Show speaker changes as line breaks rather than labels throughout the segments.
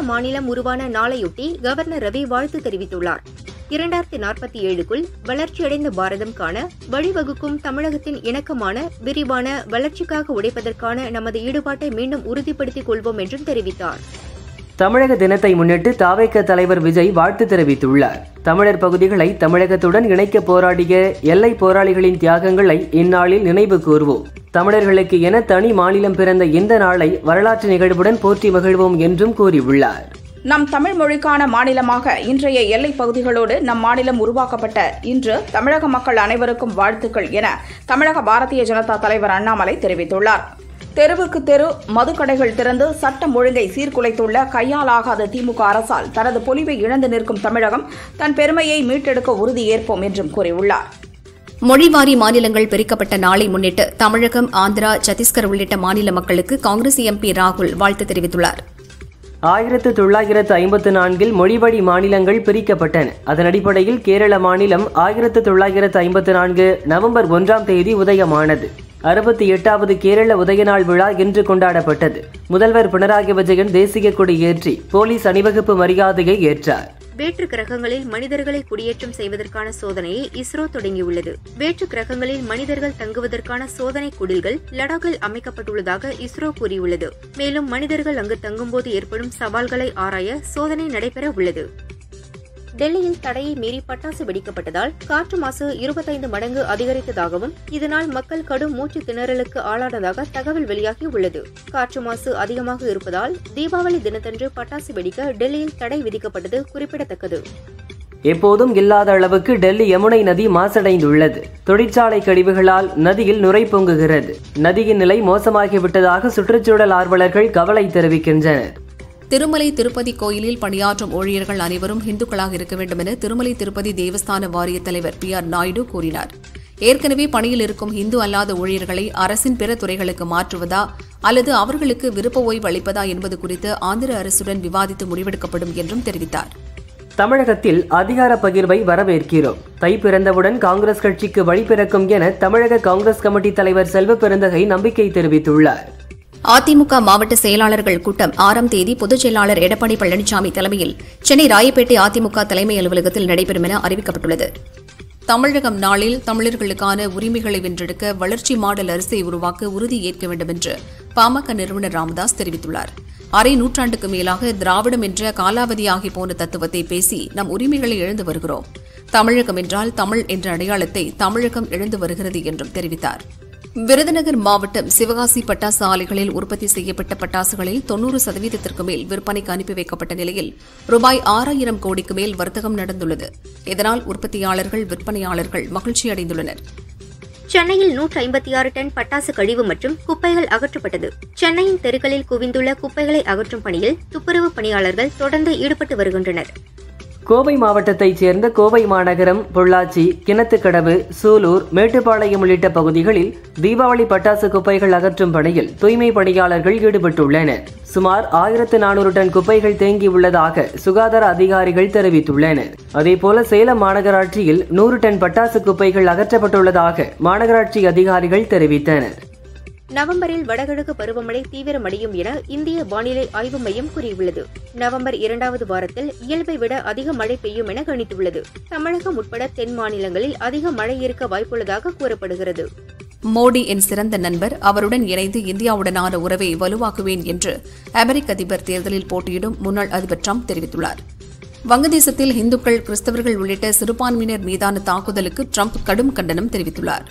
மாநிலம் உருவான நாளையொட்டி கவர்னர் ரவி வாழ்த்து தெரிவித்துள்ளார் இரண்டாயிரத்தி நாற்பத்தி ஏழுக்குள் வளர்ச்சியடைந்த பாரதம் காண வழிவகுக்கும் தமிழகத்தின் இணக்கமான விரிவான வளர்ச்சிக்காக உழைப்பதற்கான நமது ஈடுபாட்டை மீண்டும் உறுதிப்படுத்திக் கொள்வோம் என்றும் தெரிவித்தார்
தமிழக தினத்தை முன்னிட்டு தாவேக்க தலைவர் விஜய் வாழ்த்து தெரிவித்துள்ளார் தமிழர் பகுதிகளை தமிழகத்துடன் இணைக்க போராடிய எல்லை போராளிகளின் தியாகங்களை இந்நாளில் நினைவு கூர்வோம் தமிழர்களுக்கு என தனி மாநிலம் பிறந்த இந்த நாளை வரலாற்று நிகழ்வுடன் போற்றி மகிழ்வோம் என்றும் கூறியுள்ளார்
நம் தமிழ் மொழிக்கான மாநிலமாக இன்றைய எல்லைப் பகுதிகளோடு நம் மாநிலம் உருவாக்கப்பட்ட இன்று தமிழக மக்கள் அனைவருக்கும் வாழ்த்துக்கள் என தமிழக பாரதிய ஜனதா தலைவர் அண்ணாமலை தெரிவித்துள்ளார் தெருவுக்கு தெரு மதுக்கடைகள் திறந்து சட்டம் ஒழுங்கை சீர்குலைத்துள்ள கையாலாகாத திமுக அரசால் தனது பொலிவை இழந்து நிற்கும் தமிழகம் தன் பெருமையை மீட்டெடுக்க உறுதியேற்போம் என்றும் கூறியுள்ளார்
மொழிவாரி மாநிலங்கள் பிரிக்கப்பட்ட நாளை முன்னிட்டு தமிழகம் ஆந்திரா சத்தீஸ்கர் உள்ளிட்ட மாநில மக்களுக்கு காங்கிரஸ் எம்பி ராகுல் வாழ்த்து தெரிவித்துள்ளார்
ஆயிரத்து தொள்ளாயிரத்து ஐம்பத்து நான்கில் மொழிவழி மாநிலங்கள் பிரிக்கப்பட்டன அதன் அடிப்படையில் கேரள மாநிலம் ஆயிரத்து தொள்ளாயிரத்து ஐம்பத்து நான்கு நவம்பர் ஒன்றாம் தேதி உதயமானது அறுபத்தி எட்டாவது கேரள உதயநாள் விழா இன்று கொண்டாடப்பட்டது முதல்வர் பினராயி விஜயன் தேசிய கொடி ஏற்றி போலீஸ் அணிவகுப்பு மரியாதையை ஏற்றார்
வேற்று கிரகங்களில் மனிதர்களை குடியேற்றம் செய்வதற்கான சோதனையை இஸ்ரோ தொடங்கியுள்ளது வேற்று கிரகங்களில் மனிதர்கள் தங்குவதற்கான சோதனை குடில்கள் லடாக்கில் அமைக்கப்பட்டுள்ளதாக இஸ்ரோ கூறியுள்ளது மேலும் மனிதர்கள் அங்கு தங்கும்போது ஏற்படும் சவால்களை ஆராய சோதனை நடைபெற உள்ளது டெல்லியில் தடையை மீறி பட்டாசு வெடிக்கப்பட்டதால் காற்று மாசு இருபத்தைந்து மடங்கு அதிகரித்ததாகவும் இதனால் மக்கள் கடும் மூச்சு திணறலுக்கு ஆளானதாக தகவல் வெளியாகி உள்ளது காற்று மாசு அதிகமாக இருப்பதால் தீபாவளி தினத்தன்று பட்டாசு வெடிக்க டெல்லியில் தடை விதிக்கப்பட்டது குறிப்பிடத்தக்கது
எப்போதும் இல்லாத அளவுக்கு டெல்லி யமுனை நதி மாசடைந்துள்ளது தொழிற்சாலை கழிவுகளால் நதியில் நுரை பொங்குகிறது நதியின் நிலை மோசமாகிவிட்டதாக சுற்றுச்சூழல் ஆர்வலர்கள் கவலை தெரிவிக்கின்றனர்
திருமலை திருப்பதி கோயிலில் பணியாற்றும் ஊழியர்கள் அனைவரும் இந்துக்களாக இருக்க வேண்டும் என திருமலை திருப்பதி தேவஸ்தான வாரிய தலைவர் பி ஆர் நாயுடு கூறினார் ஏற்கனவே பணியில் இருக்கும் இந்து அல்லாத ஊழியர்களை அரசின் பிற துறைகளுக்கு மாற்றுவதா அல்லது அவர்களுக்கு விருப்ப ஓய்வு அளிப்பதா என்பது குறித்து ஆந்திர அரசுடன் விவாதித்து முடிவெடுக்கப்படும் என்றும் தெரிவித்தார்
தமிழகத்தில் அதிகார பகிர்வை வரவேற்கிறோம் தை பிறந்தவுடன் காங்கிரஸ் கட்சிக்கு வழி பிறக்கும் என தமிழக காங்கிரஸ் கமிட்டி தலைவர் செல்வ பெருந்தகை நம்பிக்கை தெரிவித்துள்ளார்
அதிமுக மாவட்ட செயலாளர்கள் கூட்டம் ஆறாம் தேதி பொதுச் செயலாளர் எடப்பாடி பழனிசாமி தலைமையில் சென்னை ராயப்பேட்டை அதிமுக தலைமை அலுவலகத்தில் நடைபெறும் என அறிவிக்கப்பட்டுள்ளது தமிழகம் நாளில் தமிழர்களுக்கான உரிமைகளை வென்றெடுக்க வளர்ச்சி மாடல் அரசை உருவாக்க உறுதி ஏற்க வேண்டும் என்று பாமக நிறுவனர் ராமதாஸ் தெரிவித்துள்ளார் அரை நூற்றாண்டுக்கு மேலாக திராவிடம் என்ற காலாவதியாகி போன தத்துவத்தை பேசி நம் உரிமைகளை இழந்து வருகிறோம் தமிழகம் என்றால் தமிழ் என்ற அடையாளத்தை தமிழகம் இழந்து வருகிறது என்றும் தெரிவித்தார் விருதுநகர் மாவட்டம் சிவகாசி பட்டாசு ஆலைகளில் உற்பத்தி செய்யப்பட்ட பட்டாசுகளில் தொன்னூறு சதவீதத்திற்கு மேல் விற்பனைக்கு அனுப்பி வைக்கப்பட்ட நிலையில் ரூபாய் ஆறாயிரம் கோடிக்கு மேல் வர்த்தகம் நடந்துள்ளது இதனால் உற்பத்தியாளர்கள் விற்பனையாளர்கள் மகிழ்ச்சியடைந்துள்ளனர்
சென்னையில் நூற்று ஐம்பத்தி ஆறு டன் பட்டாசு கழிவு மற்றும் குப்பைகள் அகற்றப்பட்டது சென்னையின் தெருக்களில் குவிந்துள்ள குப்பைகளை அகற்றும் பணியில் துப்புரவு பணியாளர்கள் தொடர்ந்து ஈடுபட்டு வருகின்றனர்
கோவை மாவட்டத்தைச் சேர்ந்த கோவை மாநகரம் பொள்ளாச்சி கிணத்துக்கடவு சூலூர் மேட்டுப்பாளையம் உள்ளிட்ட பகுதிகளில் தீபாவளி பட்டாசு குப்பைகள் அகற்றும் பணியில் தூய்மை பணியாளர்கள் ஈடுபட்டுள்ளனர் சுமார் ஆயிரத்து நானூறு டன் குப்பைகள் தேங்கியுள்ளதாக சுகாதார அதிகாரிகள் தெரிவித்துள்ளனர் அதேபோல சேலம் மாநகராட்சியில் நூறு டன் பட்டாசு குப்பைகள் அகற்றப்பட்டுள்ளதாக மாநகராட்சி அதிகாரிகள் தெரிவித்தனர்
நவம்பரில் வடகிழக்கு பருவமழை தீவிரமடையும் என இந்திய வானிலை ஆய்வு மையம் கூறியுள்ளது நவம்பர் இரண்டாவது வாரத்தில் இயல்பை விட அதிக மழை பெய்யும் என கணித்துள்ளது தமிழகம் உட்பட தென் மாநிலங்களில் அதிக மழை இருக்க வாய்ப்புள்ளதாக கூறப்படுகிறது
மோடி என் சிறந்த நண்பர் அவருடன் இணைந்து இந்தியாவுடனான உறவை வலுவாக்குவேன் என்று அமெரிக்க அதிபர் தேர்தலில் போட்டியிடும் முன்னாள் அதிபர் ட்ரம்ப் தெரிவித்துள்ளார் வங்கதேசத்தில் இந்துக்கள் கிறிஸ்தவர்கள் உள்ளிட்ட சிறுபான்மையினர் மீதான தாக்குதலுக்கு ட்ரம்ப் கடும் கண்டனம் தெரிவித்துள்ளார்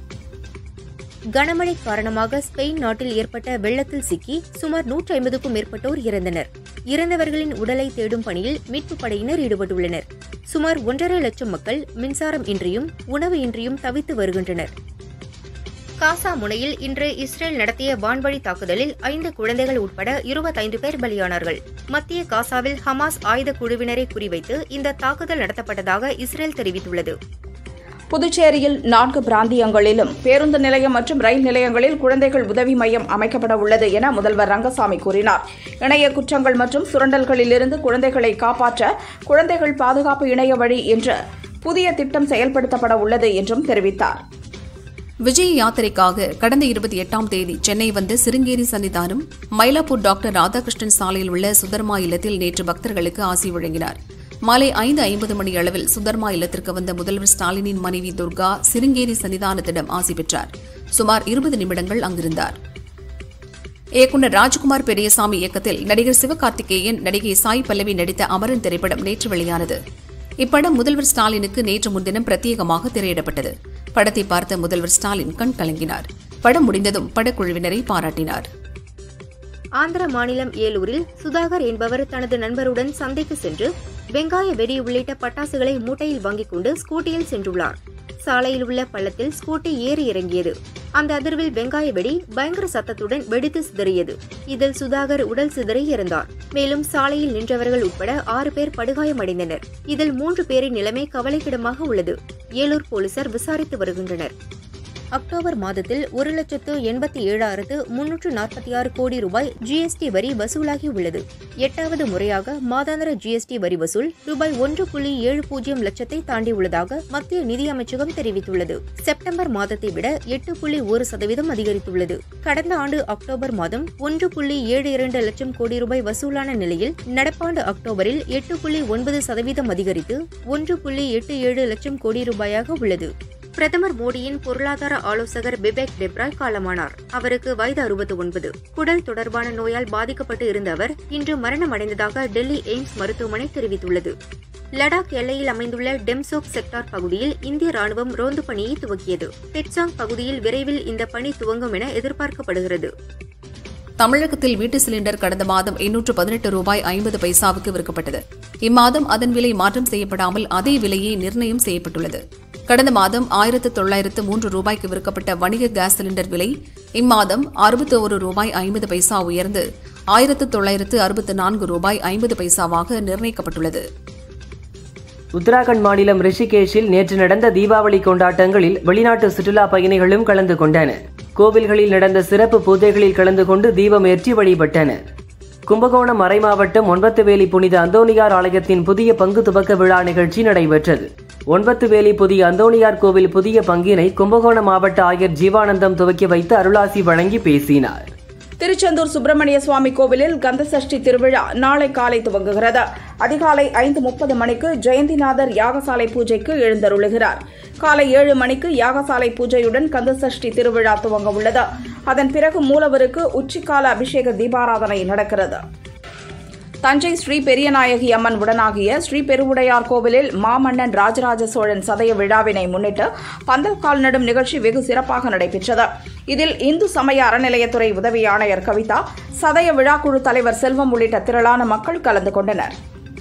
கனமழை காரணமாக ஸ்பெயின் நாட்டில் ஏற்பட்ட வெள்ளத்தில் சிக்கி சுமார் நூற்றி ஐம்பதுக்கும் மேற்பட்டோர் இறந்தனர் இறந்தவர்களின் உடலை தேடும் பணியில் மீட்புப் படையினர் ஈடுபட்டுள்ளனர் சுமார் ஒன்றரை லட்சம் மக்கள் மின்சாரம் இன்றியும் உணவு இன்றியும் தவித்து வருகின்றனர் காசா முனையில் இன்று இஸ்ரேல் நடத்திய வான்வழி தாக்குதலில் ஐந்து குழந்தைகள் உட்பட இருபத்தைந்து பேர் பலியானார்கள் மத்திய காசாவில் ஹமாஸ் ஆயுத குழுவினரை குறிவைத்து இந்த தாக்குதல் நடத்தப்பட்டதாக இஸ்ரேல் தெரிவித்துள்ளது
புதுச்சேரியில் நான்கு பிராந்தியங்களிலும் பேருந்து நிலையம் மற்றும் ரயில் நிலையங்களில் குழந்தைகள் உதவி மையம் அமைக்கப்பட உள்ளது என முதல்வர் ரங்கசாமி கூறினார் இணைய குற்றங்கள் மற்றும் சுரண்டல்களிலிருந்து குழந்தைகளை காப்பாற்ற குழந்தைகள் பாதுகாப்பு இணைய வழி என்ற புதிய திட்டம் செயல்படுத்தப்பட உள்ளது என்றும் தெரிவித்தார்
விஜய யாத்திரைக்காக கடந்த இருபத்தி எட்டாம் தேதி சென்னை வந்த சிருங்கேரி சன்னிதானம் மயிலாப்பூர் டாக்டர் ராதாகிருஷ்ணன் சாலையில் உள்ள சுதர்மா இல்லத்தில் நேற்று பக்தர்களுக்கு ஆசி வழங்கினார் மாலை ஐந்து ஐம்பது மணி அளவில் சுதர்மா இல்லத்திற்கு வந்த முதல்வர் ஸ்டாலினின் மனைவி துர்கா சிருங்கேரி சன்னிதானத்திடம் ஆசி பெற்றார் சுமார் இருபது நிமிடங்கள் அங்கிருந்தார் இயக்குநர் ராஜ்குமார் பெரியசாமி இயக்கத்தில் நடிகர் சிவகார்த்திகேயன் நடிகை சாய் பல்லவி நடித்த அமரன் திரைப்படம் நேற்று வெளியானது இப்படம் முதல்வர் ஸ்டாலினுக்கு நேற்று முன்தினம் பிரத்யேகமாக திரையிடப்பட்டது படத்தை பார்த்த முதல்வர் ஸ்டாலின் கண் கலங்கினார் படம் முடிந்ததும் படக்குழுவினரை பாராட்டினார்
ஆந்திர மாநிலம் ஏலூரில் சுதாகர் என்பவர் தனது நண்பருடன் சந்தைக்கு சென்று வெங்காய வெடி உள்ளிட்ட பட்டாசுகளை மூட்டையில் வாங்கிக் கொண்டு ஸ்கூட்டியில் சென்றுள்ளார் சாலையில் உள்ள பள்ளத்தில் ஸ்கூட்டி ஏறி இறங்கியது அந்த அதிர்வில் வெங்காய வெடி பயங்கர சத்தத்துடன் வெடித்து சிதறியது இதில் சுதாகர் உடல் சிதறி இறந்தார் மேலும் சாலையில் நின்றவர்கள் உட்பட ஆறு பேர் படுகாயமடைந்தனர் இதில் மூன்று பேரின் நிலைமை கவலைக்கிடமாக உள்ளது ஏலூர் போலீசார் விசாரித்து வருகின்றனர் அக்டோபர் மாதத்தில் ஒரு லட்சத்து எண்பத்தி ஏழாயிரத்து முன்னூற்று நாற்பத்தி ஆறு கோடி ரூபாய் ஜிஎஸ்டி வரி வசூலாகி உள்ளது எட்டாவது முறையாக மாதாந்திர ஜிஎஸ்டி வரி வசூல் ரூபாய் ஒன்று புள்ளி ஏழு பூஜ்ஜியம் லட்சத்தை தாண்டியுள்ளதாக மத்திய நிதியமைச்சகம் தெரிவித்துள்ளது செப்டம்பர் மாதத்தை விட எட்டு புள்ளி ஒரு சதவீதம் அதிகரித்துள்ளது கடந்த ஆண்டு அக்டோபர் மாதம் ஒன்று புள்ளி ஏழு இரண்டு லட்சம் கோடி ரூபாய் வசூலான நிலையில் நடப்பாண்டு அக்டோபரில் எட்டு புள்ளி ஒன்பது சதவீதம் அதிகரித்து ஒன்று புள்ளி எட்டு ஏழு லட்சம் கோடி ரூபாயாக உள்ளது பிரதமர் மோடியின் பொருளாதார ஆலோசகர் பிபேக் டெப்ராய் காலமானார் அவருக்கு வயது அறுபத்தி ஒன்பது குடல் தொடர்பான நோயால் பாதிக்கப்பட்டு இருந்த அவர் இன்று மரணமடைந்ததாக டெல்லி எய்ம்ஸ் மருத்துவமனை தெரிவித்துள்ளது லடாக் எல்லையில் அமைந்துள்ள டெம்சோக் செக்டார் பகுதியில் இந்திய ராணுவம் ரோந்து பணியை துவக்கியது டெட்சாங் பகுதியில் விரைவில் இந்த பணி துவங்கும் என எதிர்பார்க்கப்படுகிறது
தமிழகத்தில் வீட்டு சிலிண்டர் கடந்த மாதம் எண்ணூற்று பதினெட்டு ரூபாய் ஐம்பது பைசாவுக்கு விற்கப்பட்டது இம்மாதம் அதன் விலை மாற்றம் செய்யப்படாமல் அதே விலையே நிர்ணயம் செய்யப்பட்டுள்ளது கடந்த மாதம் ஆயிரத்து தொள்ளாயிரத்து மூன்று ரூபாய்க்கு விற்கப்பட்ட வணிக கேஸ் சிலிண்டர் விலை இம்மாதம் அறுபத்தி ஒரு ரூபாய் ஐம்பது பைசா உயர்ந்து ஆயிரத்து தொள்ளாயிரத்து அறுபத்து நான்கு ரூபாய் ஐம்பது பைசாவாக நிர்ணயிக்கப்பட்டுள்ளது
உத்தராகண்ட் மாநிலம் ரிஷிகேஷில் நேற்று நடந்த தீபாவளி கொண்டாட்டங்களில் வெளிநாட்டு சுற்றுலா பயணிகளும் கலந்து கொண்டனர் கோவில்களில் நடந்த சிறப்பு பூஜைகளில் கலந்து கொண்டு தீபம் ஏற்றி வழிபட்டனர் கும்பகோணம் மறைமாவட்டம் ஒன்பத்துவேலி புனித அந்தோணியார் ஆலயத்தின் புதிய பங்கு துவக்க விழா நிகழ்ச்சி நடைபெற்றது ஒன்பத்துவேலி புதிய அந்தோணியார் கோவில் புதிய பங்கினை கும்பகோணம் மாவட்ட ஆயர் ஜீவானந்தம் துவக்கி வைத்து அருளாசி வழங்கி பேசினார்
திருச்செந்தூர் சுப்பிரமணிய சுவாமி கோவிலில் கந்தசஷ்டி திருவிழா நாளை காலை துவங்குகிறது அதிகாலை ஐந்து முப்பது மணிக்கு ஜெயந்திநாதர் யாகசாலை பூஜைக்கு எழுந்தருளுகிறார் காலை ஏழு மணிக்கு யாகசாலை பூஜையுடன் கந்தசஷ்டி திருவிழா துவங்க உள்ளது அதன் பிறகு மூலவருக்கு உச்சிக்கால அபிஷேக தீபாராதனை நடக்கிறது தஞ்சை ஸ்ரீ பெரியநாயகி அம்மன் உடனாகிய ஸ்ரீ பெருவுடையார் கோவிலில் மாமன்னன் ராஜராஜ சோழன் சதய விழாவினை முன்னிட்டு பந்தல் கால் நடும் நிகழ்ச்சி வெகு சிறப்பாக நடைபெற்றது இதில் இந்து சமய அறநிலையத்துறை உதவி ஆணையர் கவிதா சதய விழாக்குழு தலைவர் செல்வம் உள்ளிட்ட திரளான மக்கள் கலந்து கொண்டனர்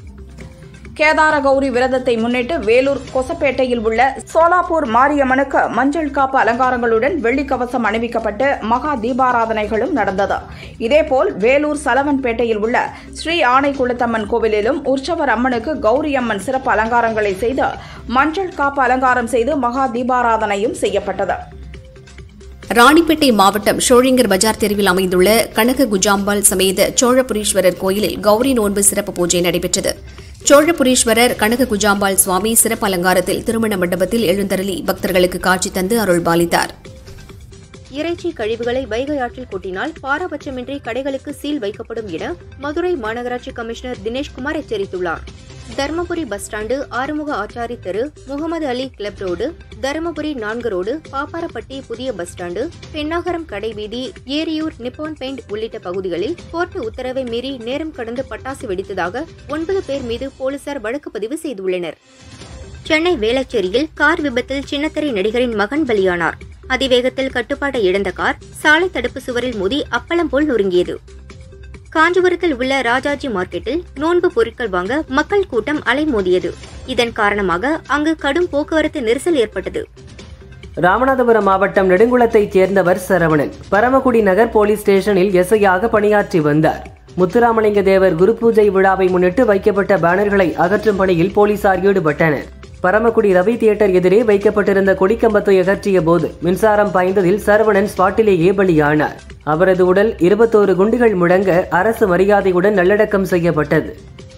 கேதார கௌரி விரதத்தை முன்னிட்டு வேலூர் கொசப்பேட்டையில் உள்ள சோலாப்பூர் மாரியம்மனுக்கு மஞ்சள் காப்பு அலங்காரங்களுடன் வெள்ளி கவசம் அணிவிக்கப்பட்டு மகா தீபாராதனைகளும் நடந்தது இதேபோல் வேலூர் சலவன்பேட்டையில் உள்ள ஸ்ரீ ஆணைக்குளத்தம்மன் கோவிலிலும் உற்சவர் அம்மனுக்கு கௌரி அம்மன் சிறப்பு அலங்காரங்களை செய்து மஞ்சள் காப்பு அலங்காரம் செய்து மகா தீபாராதனையும் செய்யப்பட்டது
ராணிப்பேட்டை மாவட்டம் ஷோழிங்கர் பஜார் தெருவில் அமைந்துள்ள கனக குஜாம்பாள் சமேத சோழபுரீஸ்வரர் கோயிலில் கௌரி நோன்பு சிறப்பு பூஜை நடைபெற்றது சோழபுரீஸ்வரர் கனக குஜாம்பாள் சுவாமி சிறப்பு அலங்காரத்தில் திருமண மண்டபத்தில் எழுந்தருளி பக்தர்களுக்கு காட்சி தந்து அருள் பாலித்தார்
இறைச்சி கழிவுகளை வைகை ஆற்றில் கொட்டினால் பாரபட்சமின்றி கடைகளுக்கு சீல் வைக்கப்படும் என மதுரை மாநகராட்சி கமிஷனர் தினேஷ்குமார் எச்சரித்துள்ளார் தருமபுரி பஸ் ஸ்டாண்டு ஆறுமுக ஆச்சாரி தெரு முகமது அலி கிளப் ரோடு தருமபுரி நான்கு ரோடு பாப்பாரப்பட்டி புதிய பஸ் ஸ்டாண்டு பெண்ணாகரம் கடை வீதி ஏரியூர் நிப்பான் பெயிண்ட் உள்ளிட்ட பகுதிகளில் கோர்ட்டு உத்தரவை மீறி நேரம் கடந்து பட்டாசு வெடித்ததாக ஒன்பது பேர் மீது போலீசார் வழக்கு பதிவு செய்துள்ளனர் சென்னை வேளச்சேரியில் கார் விபத்தில் சின்னத்திரை நடிகரின் மகன் பலியானார் அதிவேகத்தில் கட்டுப்பாட்டை இழந்த கார் சாலை தடுப்பு சுவரில் மோதி அப்பளம் போல் நொறுங்கியது காஞ்சிபுரத்தில் உள்ள ராஜாஜி மார்க்கெட்டில் நோன்பு பொருட்கள் வாங்க மக்கள் கூட்டம் அலைமோதியது இதன் காரணமாக அங்கு கடும் போக்குவரத்து நெரிசல் ஏற்பட்டது
ராமநாதபுரம் மாவட்டம் நெடுங்குளத்தைச் சேர்ந்தவர் சரவணன் பரமக்குடி நகர் போலீஸ் ஸ்டேஷனில் எஸ்ஐயாக பணியாற்றி வந்தார் முத்துராமலிங்க தேவர் குரு பூஜை விழாவை முன்னிட்டு வைக்கப்பட்ட பேனர்களை அகற்றும் பணியில் போலீசார் ஈடுபட்டனர் பரமக்குடி ரவி தியேட்டர் எதிரே வைக்கப்பட்டிருந்த கொடிக்கம்பத்தை அகற்றிய போது மின்சாரம் பாய்ந்ததில் சரவணன் ஸ்பாட்டிலேயே பலியானார் அவரது உடல் இருபத்தோரு குண்டுகள் முழங்க அரசு மரியாதையுடன் நல்லடக்கம் செய்யப்பட்டது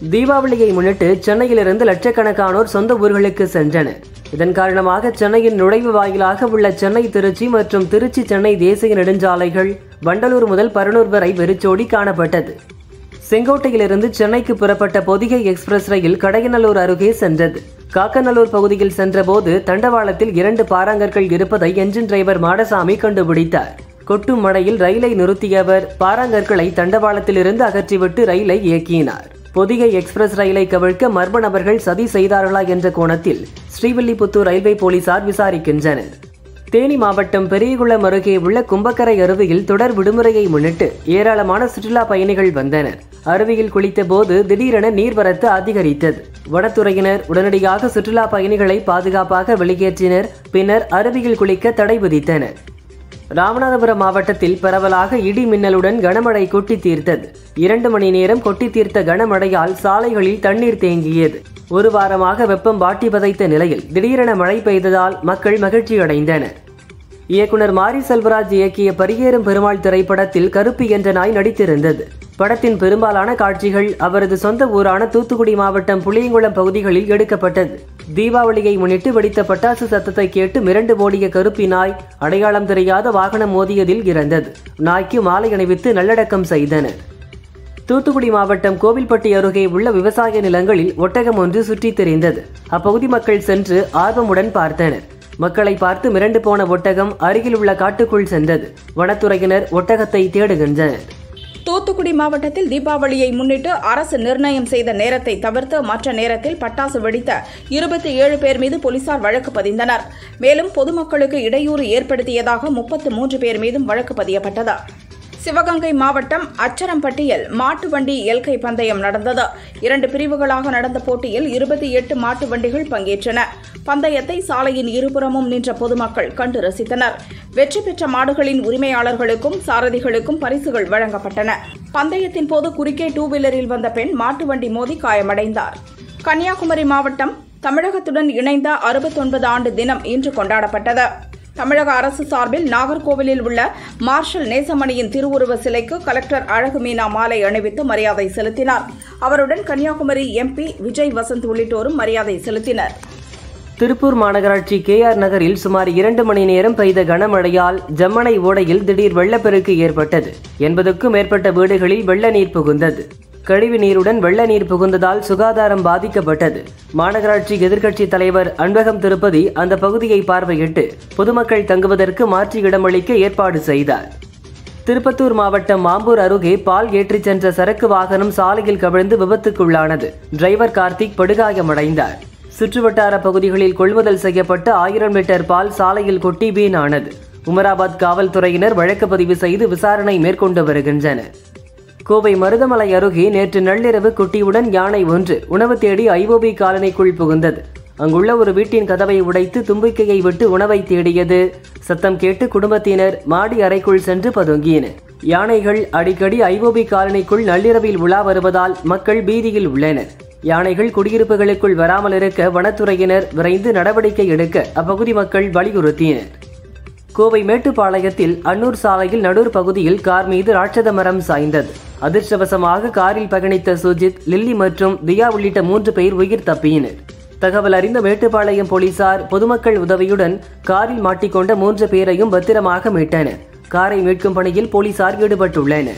தீபாவளியை முன்னிட்டு சென்னையிலிருந்து லட்சக்கணக்கானோர் சொந்த ஊர்களுக்கு சென்றனர் இதன் காரணமாக சென்னையின் நுழைவு வாயிலாக உள்ள சென்னை திருச்சி மற்றும் திருச்சி சென்னை தேசிய நெடுஞ்சாலைகள் வண்டலூர் முதல் பரனூர் வரை வெறிச்சோடி காணப்பட்டது செங்கோட்டையிலிருந்து சென்னைக்கு புறப்பட்ட பொதிகை எக்ஸ்பிரஸ் ரயில் கடையநல்லூர் அருகே சென்றது காக்கநல்லூர் பகுதியில் சென்றபோது தண்டவாளத்தில் இரண்டு பாறாங்கற்கள் இருப்பதை என்ஜின் டிரைவர் மாடசாமி கண்டுபிடித்தார் கொட்டும் மழையில் ரயிலை நிறுத்தியவர் பாறாங்கற்களை தண்டவாளத்திலிருந்து அகற்றிவிட்டு ரயிலை இயக்கினார் பொதிகை எக்ஸ்பிரஸ் ரயிலை கவிழ்க்க மர்ம நபர்கள் சதி செய்தார்களா என்ற கோணத்தில் ஸ்ரீவில்லிபுத்தூர் ரயில்வே போலீசார் விசாரிக்கின்றனர் தேனி மாவட்டம் பெரியகுளம் அருகே உள்ள கும்பக்கரை அருவியில் தொடர் விடுமுறையை முன்னிட்டு ஏராளமான சுற்றுலா பயணிகள் வந்தனர் அருவியில் குளித்த போது திடீரென நீர்வரத்து அதிகரித்தது வனத்துறையினர் உடனடியாக சுற்றுலா பயணிகளை பாதுகாப்பாக வெளியேற்றினர் பின்னர் அருவியில் குளிக்க தடை விதித்தனர் ராமநாதபுரம் மாவட்டத்தில் பரவலாக இடி மின்னலுடன் கனமழை கொட்டி தீர்த்தது இரண்டு மணி நேரம் கொட்டி தீர்த்த கனமழையால் சாலைகளில் தண்ணீர் தேங்கியது ஒரு வாரமாக வெப்பம் வாட்டி வதைத்த நிலையில் திடீரென மழை பெய்ததால் மக்கள் மகிழ்ச்சி அடைந்தனர் இயக்குனர் மாரி செல்வராஜ் இயக்கிய பரியேறும் பெருமாள் திரைப்படத்தில் கருப்பி என்ற நாய் நடித்திருந்தது படத்தின் பெரும்பாலான காட்சிகள் அவரது சொந்த ஊரான தூத்துக்குடி மாவட்டம் புளியங்குளம் பகுதிகளில் எடுக்கப்பட்டது தீபாவளியை முன்னிட்டு வெடித்த பட்டாசு சத்தத்தை கேட்டு மிரண்டு ஓடிய கருப்பி நாய் அடையாளம் தெரியாத வாகனம் மோதியதில் இறந்தது நாய்க்கு மாலை அணிவித்து நல்லடக்கம் செய்தனர் தூத்துக்குடி மாவட்டம் கோவில்பட்டி அருகே உள்ள விவசாய நிலங்களில் ஒட்டகம் ஒன்று சுற்றித் திரிந்தது அப்பகுதி மக்கள் சென்று ஆர்வமுடன் பார்த்தனர் மக்களை பார்த்து மிரண்டு போன ஒட்டகம் அருகில் உள்ள காட்டுக்குள் சென்றது வனத்துறையினர் ஒட்டகத்தை தேடுகின்றனர்
தூத்துக்குடி மாவட்டத்தில் தீபாவளியை முன்னிட்டு அரசு நிர்ணயம் செய்த நேரத்தை தவிர்த்து மற்ற நேரத்தில் பட்டாசு வெடித்த இருபத்தி ஏழு பேர் மீது போலீசார் வழக்கு பதிந்தனர் மேலும் பொதுமக்களுக்கு இடையூறு ஏற்படுத்தியதாக முப்பத்து மூன்று பேர் மீதும் வழக்கு பதியப்பட்டது சிவகங்கை மாவட்டம் அச்சரம்பட்டியில் மாட்டு வண்டி எல்கை பந்தயம் நடந்தது இரண்டு பிரிவுகளாக நடந்த போட்டியில் இருபத்தி எட்டு மாட்டு வண்டிகள் பங்கேற்றன பந்தயத்தை சாலையின் இருபுறமும் நின்ற பொதுமக்கள் கண்டு ரசித்தனர் வெற்றி பெற்ற மாடுகளின் உரிமையாளர்களுக்கும் சாரதிகளுக்கும் பரிசுகள் வழங்கப்பட்டன பந்தயத்தின் போது குறுக்கே டூ வீலரில் வந்த பெண் மாட்டு வண்டி மோதி காயமடைந்தார் கன்னியாகுமரி மாவட்டம் தமிழகத்துடன் இணைந்த அறுபத்தொன்பது ஆண்டு தினம் இன்று கொண்டாடப்பட்டது தமிழக அரசு சார்பில் நாகர்கோவிலில் உள்ள மார்ஷல் நேசமணியின் திருவுருவ சிலைக்கு கலெக்டர் அழகு மீனா மாலை அணிவித்து மரியாதை செலுத்தினார் அவருடன் கன்னியாகுமரி எம்பி விஜய் வசந்த் உள்ளிட்டோரும் மரியாதை செலுத்தினர்
திருப்பூர் மாநகராட்சி கேஆர் நகரில் சுமார் இரண்டு மணி நேரம் பெய்த கனமழையால் ஜம்மனை ஓடையில் திடீர் வெள்ளப்பெருக்கு ஏற்பட்டது எண்பதுக்கும் மேற்பட்ட வீடுகளில் வெள்ள நீர் புகுந்தது கழிவு நீருடன் வெள்ள நீர் புகுந்ததால் சுகாதாரம் பாதிக்கப்பட்டது மாநகராட்சி எதிர்க்கட்சி தலைவர் அன்பகம் திருப்பதி அந்த பகுதியை பார்வையிட்டு பொதுமக்கள் தங்குவதற்கு மாற்று இடமளிக்க ஏற்பாடு செய்தார் திருப்பத்தூர் மாவட்டம் மாம்பூர் அருகே பால் ஏற்றிச் சென்ற சரக்கு வாகனம் சாலையில் கவிழ்ந்து விபத்துக்குள்ளானது டிரைவர் கார்த்திக் படுகாயமடைந்தார் சுற்றுவட்டார பகுதிகளில் கொள்முதல் செய்யப்பட்ட ஆயிரம் லிட்டர் பால் சாலையில் கொட்டி வீணானது உமராபாத் காவல்துறையினர் வழக்கு பதிவு செய்து விசாரணை மேற்கொண்டு வருகின்றனர் கோவை மருதமலை அருகே நேற்று நள்ளிரவு குட்டியுடன் யானை ஒன்று உணவு தேடி ஐஓபி காலனிக்குள் புகுந்தது அங்குள்ள ஒரு வீட்டின் கதவை உடைத்து தும்பிக்கையை விட்டு உணவை தேடியது சத்தம் கேட்டு குடும்பத்தினர் மாடி அறைக்குள் சென்று பதுங்கினர் யானைகள் அடிக்கடி ஐஓபி காலனிக்குள் நள்ளிரவில் உலா வருவதால் மக்கள் பீதியில் உள்ளனர் யானைகள் குடியிருப்புகளுக்குள் வராமல் இருக்க வனத்துறையினர் விரைந்து நடவடிக்கை எடுக்க அப்பகுதி மக்கள் வலியுறுத்தினர் கோவை மேட்டுப்பாளையத்தில் அன்னூர் சாலையில் நடூர் பகுதியில் கார் மீது ராட்சத மரம் சாய்ந்தது அதிர்ஷ்டவசமாக காரில் பயணித்த சுஜித் லில்லி மற்றும் தியா உள்ளிட்ட மூன்று பேர் உயிர் தப்பினர் தகவல் அறிந்த மேட்டுப்பாளையம் போலீசார் பொதுமக்கள் உதவியுடன் காரில் மாட்டிக்கொண்ட மூன்று பேரையும் பத்திரமாக மீட்டனர் காரை மீட்கும் பணியில் போலீசார் ஈடுபட்டுள்ளனர்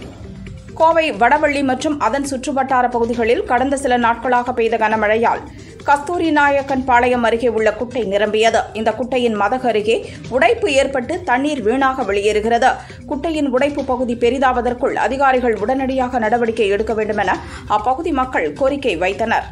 கோவை வடவள்ளி மற்றும் அதன் சுற்றுவட்டார பகுதிகளில் கடந்த சில நாட்களாக பெய்த கனமழையால் கஸ்தூரி நாயக்கன் பாளையம் அருகே உள்ள குட்டை நிரம்பியது இந்த குட்டையின் மதகு அருகே உடைப்பு ஏற்பட்டு தண்ணீர் வீணாக வெளியேறுகிறது குட்டையின் உடைப்பு பகுதி பெரிதாவதற்குள் அதிகாரிகள் உடனடியாக நடவடிக்கை எடுக்க வேண்டும் என அப்பகுதி மக்கள் கோரிக்கை வைத்தனர்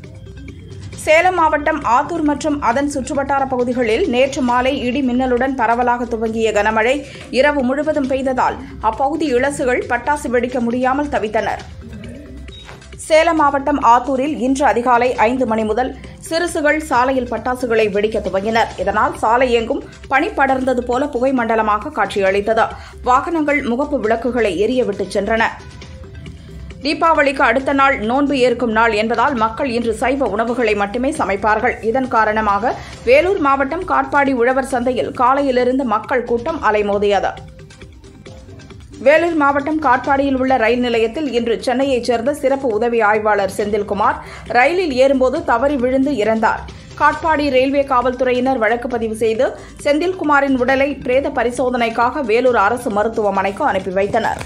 சேலம் மாவட்டம் ஆத்தூர் மற்றும் அதன் சுற்றுவட்டார பகுதிகளில் நேற்று மாலை இடி மின்னலுடன் பரவலாக துவங்கிய கனமழை இரவு முழுவதும் பெய்ததால் அப்பகுதி இளசுகள் பட்டாசு வெடிக்க முடியாமல் தவித்தனர் சேலம் மாவட்டம் ஆத்தூரில் இன்று அதிகாலை ஐந்து மணி முதல் சிறுசுகள் சாலையில் பட்டாசுகளை வெடிக்க துவங்கினர் இதனால் சாலை எங்கும் பனி படர்ந்தது போல புகை மண்டலமாக காட்சியளித்தது வாகனங்கள் முகப்பு விளக்குகளை எரிய விட்டு சென்றன தீபாவளிக்கு அடுத்த நாள் நோன்பு ஏற்கும் நாள் என்பதால் மக்கள் இன்று சைவ உணவுகளை மட்டுமே சமைப்பார்கள் இதன் காரணமாக வேலூர் மாவட்டம் காட்பாடி உழவர் சந்தையில் காலையிலிருந்து மக்கள் கூட்டம் அலைமோதியது வேலூர் மாவட்டம் காட்பாடியில் உள்ள ரயில் நிலையத்தில் இன்று சென்னையைச் சேர்ந்த சிறப்பு உதவி ஆய்வாளர் செந்தில்குமார் ரயிலில் ஏறும்போது தவறி விழுந்து இறந்தார் காட்பாடி ரயில்வே காவல்துறையினர் வழக்கு பதிவு செய்து செந்தில்குமாரின் உடலை பிரேத பரிசோதனைக்காக வேலூர் அரசு மருத்துவமனைக்கு அனுப்பி வைத்தனர்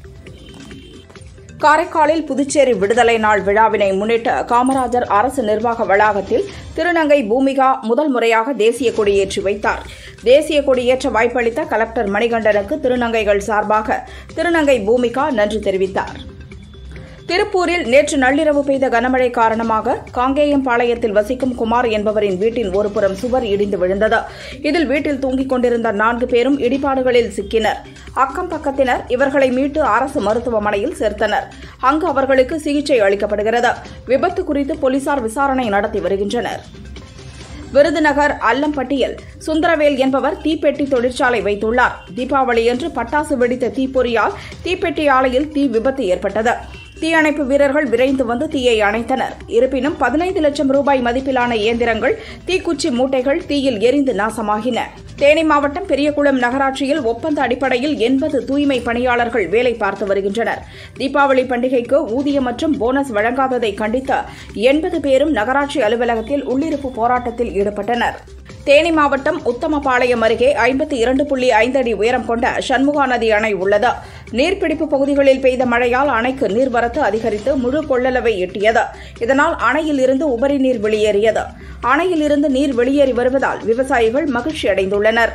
காரைக்காலில் புதுச்சேரி விடுதலை நாள் விழாவினை முன்னிட்டு காமராஜர் அரசு நிர்வாக வளாகத்தில் திருநங்கை பூமிகா முதல் முறையாக தேசிய கொடியேற்றி வைத்தார் தேசிய கொடியேற்ற வாய்ப்பளித்த கலெக்டர் மணிகண்டனுக்கு திருநங்கைகள் சார்பாக திருநங்கை பூமிகா நன்றி தெரிவித்தார் திருப்பூரில் நேற்று நள்ளிரவு பெய்த கனமழை காரணமாக காங்கேயம்பாளையத்தில் வசிக்கும் குமார் என்பவரின் வீட்டின் ஒருபுறம் சுவர் இடிந்து விழுந்தது இதில் வீட்டில் தூங்கிக் கொண்டிருந்த நான்கு பேரும் இடிபாடுகளில் சிக்கினர் அக்கம் பக்கத்தினர் இவர்களை மீட்டு அரசு மருத்துவமனையில் சேர்த்தனர் அங்கு அவர்களுக்கு சிகிச்சை அளிக்கப்படுகிறது விபத்து குறித்து போலீசார் விசாரணை நடத்தி வருகின்றனர் விருதுநகர் அல்லம்பட்டியில் சுந்தரவேல் என்பவர் தீப்பெட்டி தொழிற்சாலை வைத்துள்ளார் தீபாவளியன்று பட்டாசு வெடித்த தீப்பொறியால் தீப்பெட்டி ஆலையில் தீ விபத்து ஏற்பட்டது தீயணைப்பு வீரர்கள் விரைந்து வந்து தீயை அணைத்தனர் இருப்பினும் பதினைந்து லட்சம் ரூபாய் மதிப்பிலான இயந்திரங்கள் தீக்குச்சி மூட்டைகள் தீயில் எரிந்து நாசமாகின தேனி மாவட்டம் பெரியகுளம் நகராட்சியில் ஒப்பந்த அடிப்படையில் எண்பது தூய்மை பணியாளர்கள் வேலை பார்த்து வருகின்றனர் தீபாவளி பண்டிகைக்கு ஊதியம் மற்றும் போனஸ் வழங்காததை கண்டித்து எண்பது பேரும் நகராட்சி அலுவலகத்தில் உள்ளிருப்பு போராட்டத்தில் ஈடுபட்டனர் தேனி மாவட்டம் உத்தமபாளையம் அருகே ஐம்பத்தி இரண்டு புள்ளி ஐந்து அடி உயரம் கொண்ட சண்முகா நதி அணை உள்ளது நீர்பிடிப்பு பகுதிகளில் பெய்த மழையால் அணைக்கு நீர்வரத்து அதிகரித்து முழு கொள்ளளவை எட்டியது இதனால் அணையில் இருந்து உபரி நீர் வெளியேறியது அணையில் இருந்து நீர் வெளியேறி வருவதால் விவசாயிகள் மகிழ்ச்சி அடைந்துள்ளனர்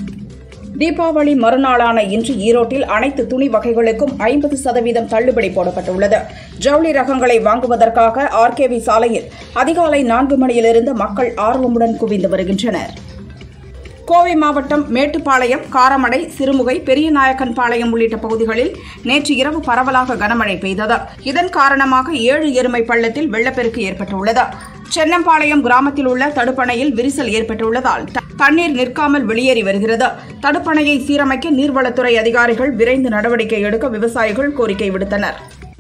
தீபாவளி மறுநாளான இன்று ஈரோட்டில் அனைத்து துணி வகைகளுக்கும் ஐம்பது சதவீதம் தள்ளுபடி போடப்பட்டுள்ளது ஜவுளி ரகங்களை வாங்குவதற்காக ஆர்கேவி சாலையில் அதிகாலை நான்கு மணியிலிருந்து மக்கள் ஆர்வமுடன் குவிந்து வருகின்றனர் கோவை மாவட்டம் மேட்டுப்பாளையம் காரமடை சிறுமுகை பெரியநாயக்கன் பாளையம் உள்ளிட்ட பகுதிகளில் நேற்று இரவு பரவலாக கனமழை பெய்தது இதன் காரணமாக ஏழு எருமை பள்ளத்தில் வெள்ளப்பெருக்கு ஏற்பட்டுள்ளது சென்னம்பாளையம் கிராமத்தில் உள்ள தடுப்பணையில் விரிசல் ஏற்பட்டுள்ளதால் த- தண்ணீர் நிற்காமல் வெளியேறி வருகிறது தடுப்பணையை சீரமைக்க நீர்வளத்துறை அதிகாரிகள் விரைந்து நடவடிக்கை எடுக்க விவசாயிகள் கோரிக்கை விடுத்தனர்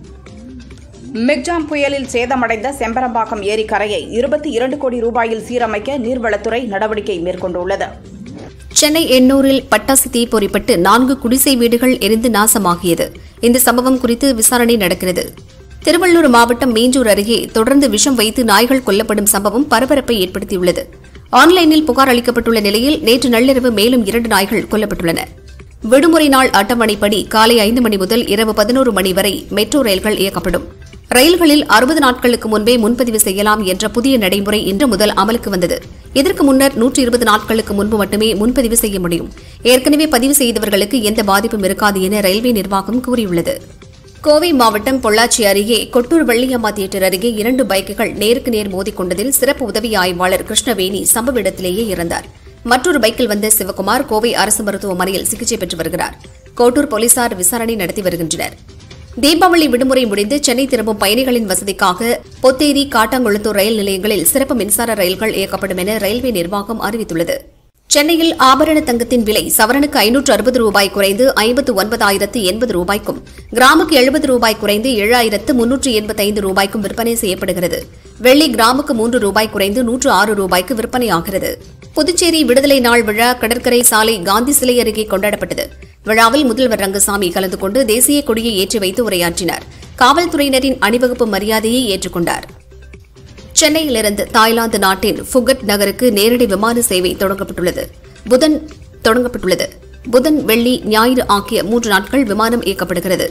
மிக்ஜாம் புயலில் சேதமடைந்த செம்பரம்பாக்கம் ஏரிக்கரையை இருபத்தி இரண்டு கோடி ரூபாயில் சீரமைக்க நீர்வளத்துறை நடவடிக்கை மேற்கொண்டுள்ளது
சென்னை எண்ணூரில் பட்டாசு தீ பொறிப்பட்டு நான்கு குடிசை வீடுகள் எரிந்து நாசமாகியது இந்த சம்பவம் குறித்து விசாரணை நடக்கிறது திருவள்ளூர் மாவட்டம் மீஞ்சூர் அருகே தொடர்ந்து விஷம் வைத்து நாய்கள் கொல்லப்படும் சம்பவம் பரபரப்பை ஏற்படுத்தியுள்ளது ஆன்லைனில் புகார் அளிக்கப்பட்டுள்ள நிலையில் நேற்று நள்ளிரவு மேலும் இரண்டு நாய்கள் கொல்லப்பட்டுள்ளன விடுமுறை நாள் அட்டவணைப்படி காலை ஐந்து மணி முதல் இரவு பதினோரு மணி வரை மெட்ரோ ரயில்கள் இயக்கப்படும் ரயில்களில் அறுபது நாட்களுக்கு முன்பே முன்பதிவு செய்யலாம் என்ற புதிய நடைமுறை இன்று முதல் அமலுக்கு வந்தது இதற்கு முன்னர் நூற்றி இருபது நாட்களுக்கு முன்பு மட்டுமே முன்பதிவு செய்ய முடியும் ஏற்கனவே பதிவு செய்தவர்களுக்கு எந்த பாதிப்பும் இருக்காது என ரயில்வே நிர்வாகம் கூறியுள்ளது கோவை மாவட்டம் பொள்ளாச்சி அருகே கொட்டூர் வெள்ளியம்மா தியேட்டர் அருகே இரண்டு பைக்குகள் நேருக்கு நேர் மோதிக்கொண்டதில் சிறப்பு உதவி ஆய்வாளர் கிருஷ்ணவேணி சம்பவ இடத்திலேயே இறந்தார் மற்றொரு பைக்கில் வந்த சிவகுமார் கோவை அரசு மருத்துவமனையில் சிகிச்சை பெற்று வருகிறார் கோட்டூர் போலீசார் விசாரணை நடத்தி வருகின்றனர் தீபாவளி விடுமுறை முடிந்து சென்னை திரும்பும் பயணிகளின் வசதிக்காக பொத்தேரி காட்டாங்குளத்தூர் ரயில் நிலையங்களில் சிறப்பு மின்சார ரயில்கள் இயக்கப்படும் என ரயில்வே நிர்வாகம் அறிவித்துள்ளது சென்னையில் ஆபரண தங்கத்தின் விலை சவரனுக்கு ஐநூற்று அறுபது ரூபாய் குறைந்து ஐம்பத்து ஒன்பதாயிரத்து எண்பது ரூபாய்க்கும் கிராமுக்கு எழுபது ரூபாய் குறைந்து ஏழாயிரத்து முன்னூற்று எண்பத்தைந்து ரூபாய்க்கும் விற்பனை செய்யப்படுகிறது வெள்ளி கிராமுக்கு மூன்று ரூபாய் குறைந்து நூற்று ஆறு ரூபாய்க்கு விற்பனையாகிறது புதுச்சேரி விடுதலை நாள் விழா கடற்கரை சாலை காந்தி சிலை அருகே கொண்டாடப்பட்டது விழாவில் முதல்வர் ரங்கசாமி கலந்து கொண்டு தேசிய கொடியை ஏற்றி வைத்து உரையாற்றினார் காவல்துறையினரின் அணிவகுப்பு மரியாதையை ஏற்றுக்கொண்டார் சென்னையிலிருந்து தாய்லாந்து நாட்டின் ஃபுகட் நகருக்கு நேரடி விமான சேவை தொடங்கப்பட்டுள்ளது புதன் தொடங்கப்பட்டுள்ளது புதன் வெள்ளி ஞாயிறு ஆகிய மூன்று நாட்கள் விமானம் இயக்கப்படுகிறது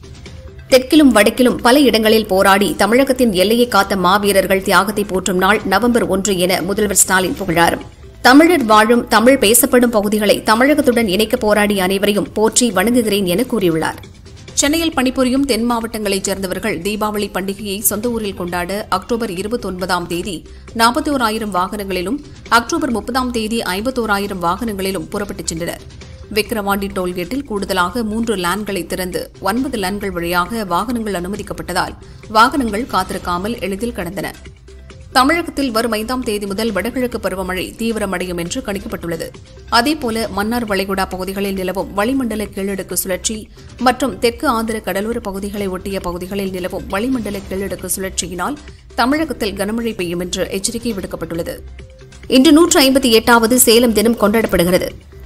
தெற்கிலும் வடக்கிலும் பல இடங்களில் போராடி தமிழகத்தின் எல்லையை காத்த மாவீரர்கள் தியாகத்தை போற்றும் நாள் நவம்பர் ஒன்று என முதல்வர் ஸ்டாலின் புகழாரம் தமிழர் வாழும் தமிழ் பேசப்படும் பகுதிகளை தமிழகத்துடன் இணைக்க போராடிய அனைவரையும் போற்றி வணங்குகிறேன் என கூறியுள்ளார் சென்னையில் பணிபுரியும் தென் மாவட்டங்களைச் சேர்ந்தவர்கள் தீபாவளி பண்டிகையை சொந்த ஊரில் கொண்டாட அக்டோபர் இருபத்தொன்பதாம் தேதி நாற்பத்தோராயிரம் வாகனங்களிலும் அக்டோபர் முப்பதாம் தேதி ஐம்பத்தோராயிரம் வாகனங்களிலும் புறப்பட்டுச் சென்றனர் விக்கிரவாண்டி டோல்கேட்டில் கூடுதலாக மூன்று லேன்களை திறந்து ஒன்பது லேன்கள் வழியாக வாகனங்கள் அனுமதிக்கப்பட்டதால் வாகனங்கள் காத்திருக்காமல் எளிதில் கடந்தன தமிழகத்தில் வரும் ஐந்தாம் தேதி முதல் வடகிழக்கு பருவமழை தீவிரமடையும் என்று கணிக்கப்பட்டுள்ளது அதேபோல மன்னார் வளைகுடா பகுதிகளில் நிலவும் வளிமண்டல கீழடுக்கு சுழற்சி மற்றும் தெற்கு ஆந்திர கடலோர பகுதிகளை ஒட்டிய பகுதிகளில் நிலவும் வளிமண்டல கீழடுக்கு சுழற்சியினால் தமிழகத்தில் கனமழை பெய்யும் என்று எச்சரிக்கை விடுக்கப்பட்டுள்ளது இன்று நூற்று ஐம்பத்தி எட்டாவது சேலம் தினம் கொண்டாடப்படுகிறது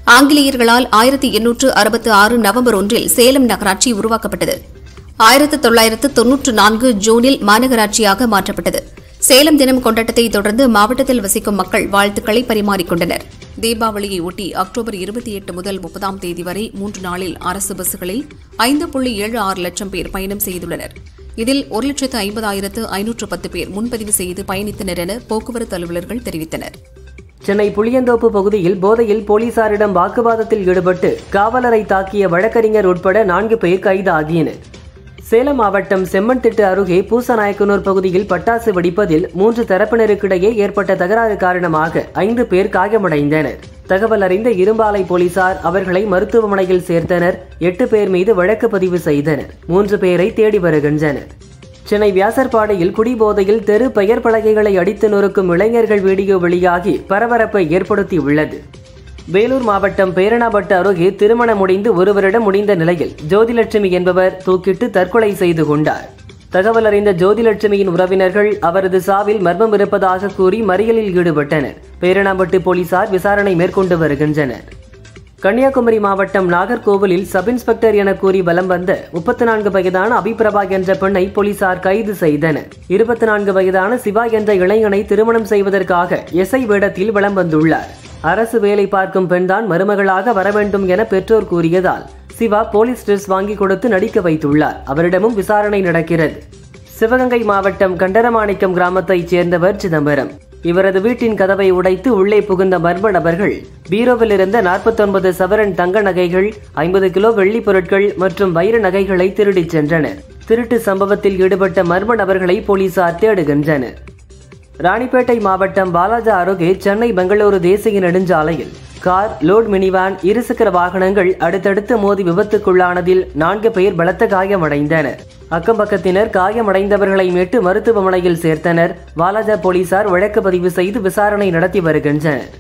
ஆங்கிலேயர்களால் ஆயிரத்தி எண்ணூற்று அறுபத்தி ஆறு நவம்பர் ஒன்றில் சேலம் நகராட்சி உருவாக்கப்பட்டது ஆயிரத்து தொள்ளாயிரத்து தொன்னூற்று நான்கு ஜூனில் மாநகராட்சியாக மாற்றப்பட்டது சேலம் தினம் கொண்டாட்டத்தை தொடர்ந்து மாவட்டத்தில் வசிக்கும் மக்கள் வாழ்த்துக்களை பரிமாறிக்கொண்டனர் தீபாவளியை ஒட்டி அக்டோபர் இருபத்தி எட்டு முதல் முப்பதாம் தேதி வரை மூன்று நாளில் அரசு பஸ்களில் ஐந்து புள்ளி ஏழு ஆறு லட்சம் பேர் பயணம் செய்துள்ளனர் இதில் ஒரு லட்சத்து ஐம்பதாயிரத்து ஐநூற்று பத்து பேர் முன்பதிவு செய்து பயணித்தனர் என போக்குவரத்து அலுவலர்கள் தெரிவித்தனர்
சென்னை புளியந்தோப்பு பகுதியில் போதையில் போலீசாரிடம் வாக்குவாதத்தில் ஈடுபட்டு காவலரை தாக்கிய வழக்கறிஞர் உட்பட நான்கு பேர் கைது ஆகியனர் சேலம் மாவட்டம் செம்மண்திட்டு அருகே பூசநாயக்கனூர் பகுதியில் பட்டாசு வெடிப்பதில் மூன்று தரப்பினருக்கிடையே ஏற்பட்ட தகராறு காரணமாக ஐந்து பேர் காயமடைந்தனர் தகவல் அறிந்த இரும்பாலை போலீசார் அவர்களை மருத்துவமனையில் சேர்த்தனர் எட்டு பேர் மீது வழக்கு பதிவு செய்தனர் மூன்று பேரை தேடி வருகின்றனர் சென்னை வியாசர்பாடியில் குடிபோதையில் தெரு பெயர் பலகைகளை அடித்து நொறுக்கும் இளைஞர்கள் வீடியோ வெளியாகி பரபரப்பை ஏற்படுத்தியுள்ளது வேலூர் மாவட்டம் பேரணாபட்டு அருகே திருமணம் முடிந்து ஒரு வருடம் முடிந்த நிலையில் ஜோதிலட்சுமி என்பவர் தூக்கிட்டு தற்கொலை செய்து கொண்டார் தகவல் அறிந்த ஜோதிலட்சுமியின் உறவினர்கள் அவரது சாவில் மர்மம் இருப்பதாக கூறி மறியலில் ஈடுபட்டனர் பேரணாம்பட்டு போலீசார் விசாரணை மேற்கொண்டு வருகின்றனர் கன்னியாகுமரி மாவட்டம் நாகர்கோவிலில் சப் இன்ஸ்பெக்டர் என கூறி வலம் வந்த முப்பத்தி நான்கு வயதான அபிபிரபா என்ற பெண்ணை போலீசார் கைது செய்தனர் இருபத்தி நான்கு வயதான சிவா என்ற இளைஞனை திருமணம் செய்வதற்காக எஸ்ஐ வேடத்தில் வலம் வந்துள்ளார் அரசு வேலை பார்க்கும் பெண்தான் மருமகளாக வர வேண்டும் என பெற்றோர் கூறியதால் சிவா போலீஸ் ட்ரெஸ் வாங்கி கொடுத்து நடிக்க வைத்துள்ளார் அவரிடமும் விசாரணை நடக்கிறது சிவகங்கை மாவட்டம் கண்டரமாணிக்கம் கிராமத்தைச் சேர்ந்தவர் சிதம்பரம் இவரது வீட்டின் கதவை உடைத்து உள்ளே புகுந்த மர்ம நபர்கள் பீரோவில் இருந்த நாற்பத்தொன்பது சவரன் தங்க நகைகள் ஐம்பது கிலோ வெள்ளிப் பொருட்கள் மற்றும் வைர நகைகளை திருடிச் சென்றனர் திருட்டு சம்பவத்தில் ஈடுபட்ட மர்ம நபர்களை போலீசார் தேடுகின்றனர் ராணிப்பேட்டை மாவட்டம் பாலாஜா அருகே சென்னை பெங்களூரு தேசிய நெடுஞ்சாலையில் கார் லோட் மினிவான் இருசக்கர வாகனங்கள் அடுத்தடுத்து மோதி விபத்துக்குள்ளானதில் நான்கு பேர் பலத்த காயமடைந்தனர் அக்கம்பக்கத்தினர் காயமடைந்தவர்களை மீட்டு மருத்துவமனையில் சேர்த்தனர் வாலாஜா போலீசார் வழக்கு பதிவு செய்து விசாரணை நடத்தி வருகின்றனர்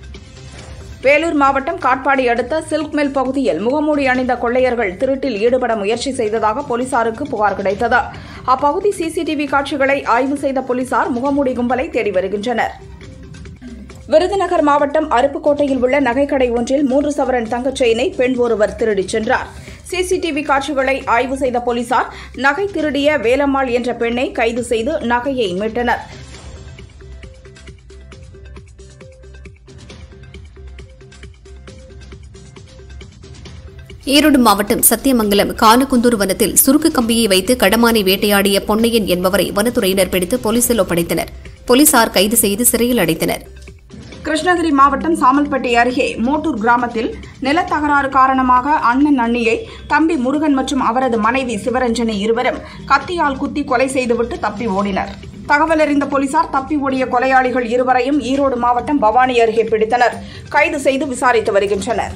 வேலூர் மாவட்டம் காட்பாடி அடுத்த சில்க் மில் பகுதியில் முகமூடி அணிந்த கொள்ளையர்கள் திருட்டில் ஈடுபட முயற்சி செய்ததாக போலீசாருக்கு புகார் கிடைத்தது அப்பகுதி சிசிடிவி காட்சிகளை ஆய்வு செய்த போலீசார் முகமூடி கும்பலை தேடி வருகின்றனர் விருதுநகர் மாவட்டம் அருப்புக்கோட்டையில் உள்ள நகைக்கடை ஒன்றில் மூன்று சவரன் தங்கச் செயினை பெண் ஒருவர் திருடிச் சென்றார் சிசிடிவி காட்சிகளை ஆய்வு செய்த போலீசார் நகை திருடிய வேலம்மாள் என்ற பெண்ணை கைது செய்து நகையை மீட்டனர்
ஈரோடு மாவட்டம் சத்தியமங்கலம் கானுகுந்தூர் வனத்தில் சுருக்கு கம்பியை வைத்து கடமானை வேட்டையாடிய பொன்னையன் என்பவரை வனத்துறையினர் பிடித்து போலீசில் ஒப்படைத்தனர் போலீசார் கைது செய்து சிறையில் அடைத்தனர்
கிருஷ்ணகிரி மாவட்டம் சாமல்பட்டி அருகே மோட்டூர் கிராமத்தில் நிலத்தகராறு காரணமாக அண்ணன் அண்ணியை தம்பி முருகன் மற்றும் அவரது மனைவி சிவரஞ்சனி இருவரும் கத்தியால் குத்தி கொலை செய்துவிட்டு தப்பி ஓடினர் தகவல் அறிந்த போலீசார் தப்பி ஓடிய கொலையாளிகள் இருவரையும் ஈரோடு மாவட்டம் பவானி அருகே பிடித்தனர் கைது செய்து விசாரித்து வருகின்றனர்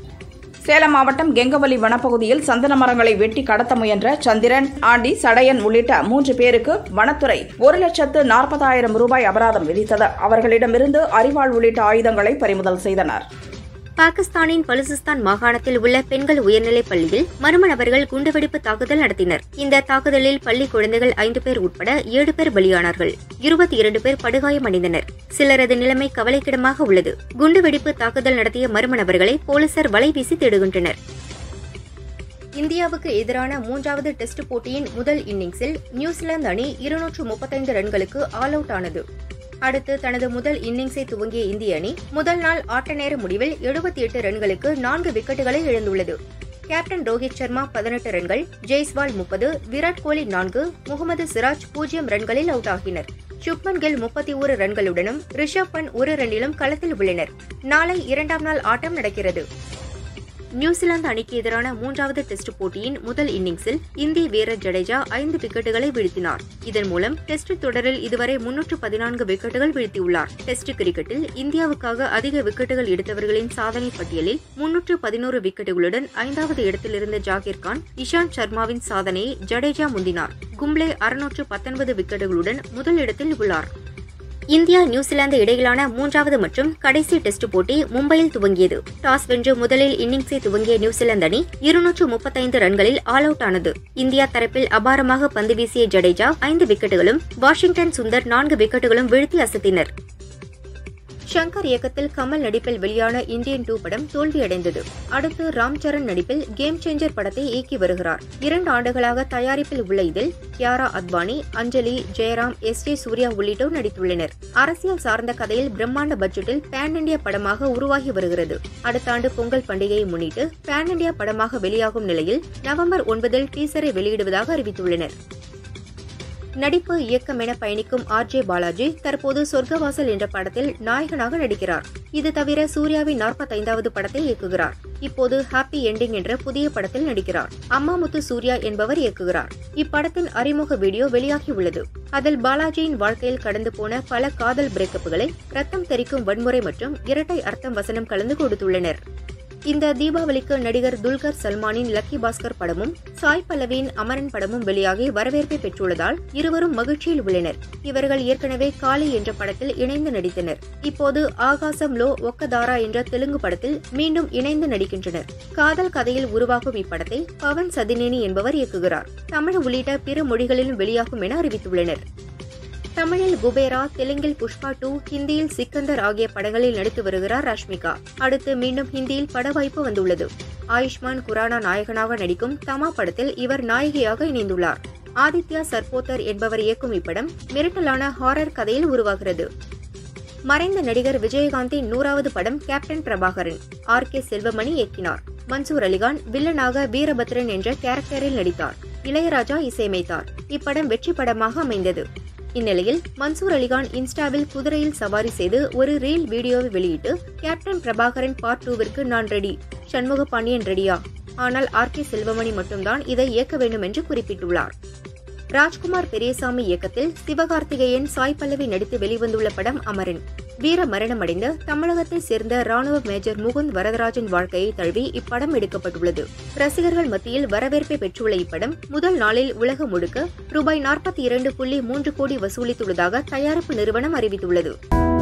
சேலம் மாவட்டம் கெங்கவலி வனப்பகுதியில் சந்தன மரங்களை வெட்டி கடத்த முயன்ற சந்திரன் ஆண்டி சடையன் உள்ளிட்ட மூன்று பேருக்கு வனத்துறை ஒரு லட்சத்து நாற்பதாயிரம் ரூபாய் அபராதம் விதித்தது அவர்களிடமிருந்து அரிவாள் உள்ளிட்ட ஆயுதங்களை பறிமுதல் செய்தனர்
பாகிஸ்தானின் பலுசிஸ்தான் மாகாணத்தில் உள்ள பெண்கள் உயர்நிலைப் பள்ளியில் மர்ம நபர்கள் குண்டுவெடிப்பு தாக்குதல் நடத்தினர் இந்த தாக்குதலில் பள்ளி குழந்தைகள் ஐந்து பேர் உட்பட ஏழு பேர் பலியானார்கள் இருபத்தி இரண்டு பேர் படுகாயமடைந்தனர் சிலரது நிலைமை கவலைக்கிடமாக உள்ளது குண்டுவெடிப்பு தாக்குதல் நடத்திய மர்ம நபர்களை போலீசார் வலைவீசி தேடுகின்றனர் இந்தியாவுக்கு எதிரான மூன்றாவது டெஸ்ட் போட்டியின் முதல் இன்னிங்ஸில் நியூசிலாந்து அணி இருநூற்று முப்பத்தைந்து ரன்களுக்கு ஆல் அவுட் ஆனது அடுத்து தனது முதல் இன்னிங்ஸை துவங்கிய இந்திய அணி முதல் நாள் ஆட்ட நேர முடிவில் எழுபத்தி எட்டு ரன்களுக்கு நான்கு விக்கெட்டுகளை இழந்துள்ளது கேப்டன் ரோஹித் சர்மா பதினெட்டு ரன்கள் ஜெய்ஸ்வால் முப்பது விராட் கோலி நான்கு முகமது சிராஜ் பூஜ்ஜியம் ரன்களில் அவுட் ஆகினர் சுப்மன் கில் முப்பத்தி ஒரு ரன்களுடனும் ரிஷப் பண்ட் ஒரு ரன்னிலும் களத்தில் உள்ளனர் நாளை இரண்டாம் நாள் ஆட்டம் நடக்கிறது நியூசிலாந்து அணிக்கு எதிரான மூன்றாவது டெஸ்ட் போட்டியின் முதல் இன்னிங்ஸில் இந்திய வீரர் ஜடேஜா ஐந்து விக்கெட்டுகளை வீழ்த்தினார் இதன் மூலம் டெஸ்ட் தொடரில் இதுவரை முன்னூற்று பதினான்கு விக்கெட்டுகள் வீழ்த்தியுள்ளார் டெஸ்ட் கிரிக்கெட்டில் இந்தியாவுக்காக அதிக விக்கெட்டுகள் எடுத்தவர்களின் சாதனை பட்டியலில் முன்னூற்று பதினோரு விக்கெட்டுகளுடன் ஐந்தாவது இடத்தில் இருந்த ஜாகிர் கான் இஷாந்த் சர்மாவின் சாதனையை ஜடேஜா முந்தினார் கும்ப்ளே அறுநூற்று பத்தொன்பது விக்கெட்டுகளுடன் முதல் இடத்தில் உள்ளார் இந்தியா நியூசிலாந்து இடையிலான மூன்றாவது மற்றும் கடைசி டெஸ்ட் போட்டி மும்பையில் துவங்கியது டாஸ் வென்று முதலில் இன்னிங்ஸை துவங்கிய நியூசிலாந்து அணி இருநூற்று முப்பத்தைந்து ரன்களில் ஆல் அவுட் ஆனது இந்தியா தரப்பில் அபாரமாக பந்து வீசிய ஜடேஜா ஐந்து விக்கெட்டுகளும் வாஷிங்டன் சுந்தர் நான்கு விக்கெட்டுகளும் வீழ்த்தி அசத்தினர் ஷங்கர் இயக்கத்தில் கமல் நடிப்பில் வெளியான இந்தியன் டூ படம் தோல்வியடைந்தது அடுத்து ராம் சரண் நடிப்பில் கேம் சேஞ்சர் படத்தை இயக்கி வருகிறார் இரண்டு ஆண்டுகளாக தயாரிப்பில் உள்ள இதில் கியாரா அத்வானி அஞ்சலி ஜெயராம் எஸ் ஜே சூர்யா உள்ளிட்டோர் நடித்துள்ளனர் அரசியல் சார்ந்த கதையில் பிரம்மாண்ட பட்ஜெட்டில் பேன் இண்டியா படமாக உருவாகி வருகிறது அடுத்த ஆண்டு பொங்கல் பண்டிகையை முன்னிட்டு பேன் இண்டியா படமாக வெளியாகும் நிலையில் நவம்பர் ஒன்பதில் டீசரை வெளியிடுவதாக அறிவித்துள்ளனர் நடிப்பு இயக்கம் என பயணிக்கும் ஆர் ஜே பாலாஜி தற்போது சொர்க்கவாசல் என்ற படத்தில் நாயகனாக நடிக்கிறார் இது தவிர சூர்யாவின் நாற்பத்தைந்தாவது படத்தை இயக்குகிறார் இப்போது ஹாப்பி எண்டிங் என்ற புதிய படத்தில் நடிக்கிறார் அம்மாமுத்து சூர்யா என்பவர் இயக்குகிறார் இப்படத்தின் அறிமுக வீடியோ வெளியாகியுள்ளது அதில் பாலாஜியின் வாழ்க்கையில் கடந்து போன பல காதல் பிரேக்கப்புகளை ரத்தம் தெரிக்கும் வன்முறை மற்றும் இரட்டை அர்த்தம் வசனம் கலந்து கொடுத்துள்ளனர் இந்த தீபாவளிக்கு நடிகர் துல்கர் சல்மானின் லக்கி பாஸ்கர் படமும் சாய் பல்லவியின் அமரன் படமும் வெளியாகி வரவேற்பை பெற்றுள்ளதால் இருவரும் மகிழ்ச்சியில் உள்ளனர் இவர்கள் ஏற்கனவே காளி என்ற படத்தில் இணைந்து நடித்தனர் இப்போது ஆகாசம் லோ ஒக்கதாரா என்ற தெலுங்கு படத்தில் மீண்டும் இணைந்து நடிக்கின்றனர் காதல் கதையில் உருவாகும் இப்படத்தை பவன் சதினேனி என்பவர் இயக்குகிறார் தமிழ் உள்ளிட்ட பிற மொழிகளிலும் வெளியாகும் என அறிவித்துள்ளனர் தமிழில் குபேரா தெலுங்கில் புஷ்பா டூ ஹிந்தியில் சிக்கந்தர் ஆகிய படங்களில் நடித்து வருகிறார் ரஷ்மிகா அடுத்து மீண்டும் ஹிந்தியில் பட வாய்ப்பு வந்துள்ளது ஆயுஷ்மான் குரானா நாயகனாக நடிக்கும் தமா படத்தில் இவர் நாயகியாக இணைந்துள்ளார் ஆதித்யா சர்போத்தர் என்பவர் இயக்கும் இப்படம் மிரட்டலான ஹாரர் கதையில் உருவாகிறது மறைந்த நடிகர் விஜயகாந்தின் நூறாவது படம் captain Prabhakaran R K Selvamani இயக்கினார் மன்சூர் அலிகான் வில்லனாக வீரபத்ரன் என்ற கேரக்டரில் நடித்தார் இளையராஜா இசையமைத்தார் இப்படம் வெற்றி படமாக அமைந்தது இந்நிலையில் மன்சூர் அலிகான் இன்ஸ்டாவில் குதிரையில் சவாரி செய்து ஒரு ரீல் வீடியோவை வெளியிட்டு கேப்டன் பிரபாகரன் பார்ட் டூவிற்கு நான் ரெடி சண்முக பாண்டியன் ரெடியா ஆனால் ஆர் கே செல்வமணி மட்டும்தான் இதை இயக்க வேண்டும் என்று குறிப்பிட்டுள்ளார் ராஜ்குமார் பெரியசாமி இயக்கத்தில் சிவகார்த்திகேயன் சாய் பல்லவி நடித்து வெளிவந்துள்ள படம் அமரன் வீர மரணமடைந்த தமிழகத்தை சேர்ந்த ராணுவ மேஜர் முகுந்த் வரதராஜன் வாழ்க்கையை தழுவி இப்படம் எடுக்கப்பட்டுள்ளது ரசிகர்கள் மத்தியில் வரவேற்பை பெற்றுள்ள இப்படம் முதல் நாளில் உலகம் முழுக்க ரூபாய் நாற்பத்தி இரண்டு புள்ளி மூன்று கோடி வசூலித்துள்ளதாக தயாரிப்பு நிறுவனம் அறிவித்துள்ளது